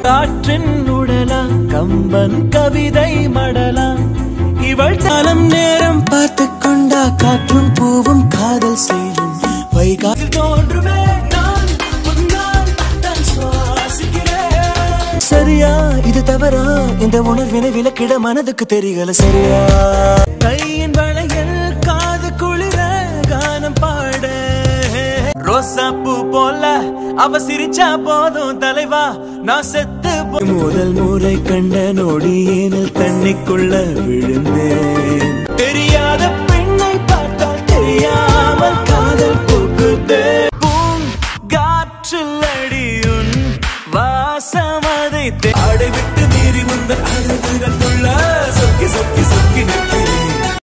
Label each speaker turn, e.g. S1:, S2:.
S1: காற்றின் உடலா கம்பன் கவிதை மடலா இவள் தலம் நேரம் பார்த்து கொண்டா காற்றும் பூவும் காதல் செய்யும் வைகாற்றில் தோன்றுமே நான் உன்னால் தான் சுவாசிக்கிறேன். சரியா இது தவறா இந்த உணர்வினை விலக்கிட மனதுக்கு தெரியல சரியா கையின் வளையல் காது குளிர கானம் பாட ரோசா பூ போல அவ சிரிச்சா போதும் தலைவா நான் செத்து போ- முதல் முறை கண்ட நொடி ஏனல் தண்ணிக்குள்ள விழுந்தேன் தெரியாத